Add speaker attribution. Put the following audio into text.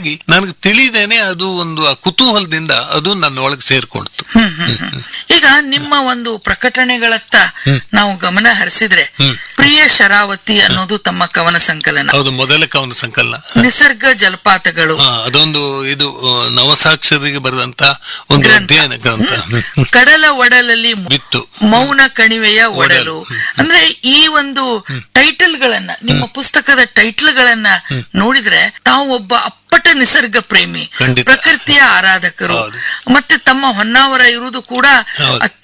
Speaker 1: ಹಾಗಾಗಿ ನನಗೆ ತಿಳಿದೇನೆ ಅದು ಒಂದು ಆ ಕುತೂಹಲದಿಂದ ಅದು ನನ್ನ ಒಳಗೆ ಸೇರ್ಕೊಳ್ತು
Speaker 2: ಹ್ಮ್ ಹ್ಮ್ ಹ್ಮ್. ಈಗ ನಿಮ್ಮ ಒಂದು ಪ್ರಕಟಣೆಗಳತ್ತ ನಾವು ಗಮನ ಹರಿಸಿದ್ರೆ ಪ್ರಿಯ ಶರಾವತಿ ಅನ್ನೋದು ತಮ್ಮ ಕವನ ಸಂಕಲನ
Speaker 1: ಹೌದು ಮೊದಲ ಕವನ ಸಂಕಲನ
Speaker 2: ನಿಸರ್ಗ ಜಲಪಾತಗಳು
Speaker 1: ಹಾ, ಅದೊಂದು ಇದು ಆ, ನವಸಾಕ್ಷರಿಗೆ ಬರೆದಂತ ಒಂದು
Speaker 2: ಗ್ರಂಥ.
Speaker 1: ಅಧ್ಯಯನ ಗ್ರಂಥ ಹ್ಮ್.
Speaker 2: ಕಡಲ ಒಡಲಲ್ಲಿ ಮು-
Speaker 1: ಬಿತ್ತು
Speaker 2: ಮೌನ ಕಣಿವೆಯ ಒಡಲು ಅಂದ್ರೆ ಈ ಒಂದು ಟೈಟಲ್ ಗಳನ್ನ ನಿಮ್ಮ ಪುಸ್ತಕದ ಟೈಟಲ್ ಗಳನ್ನ ನೋಡಿದ್ರೆ ತಾವು ಒಬ್ಬ ಅಪ್ಪಟ ನಿಸರ್ಗ ಪ್ರೇಮಿ
Speaker 1: ಖಂಡಿತ.
Speaker 2: ಪ್ರಕೃತಿಯ ಆರಾಧಕರು
Speaker 1: ಹೌದು.
Speaker 2: ಮತ್ತೆ ತಮ್ಮ ಹೊನ್ನಾವರ ಇರುವುದು ಕೂಡ
Speaker 1: ಹೌದು.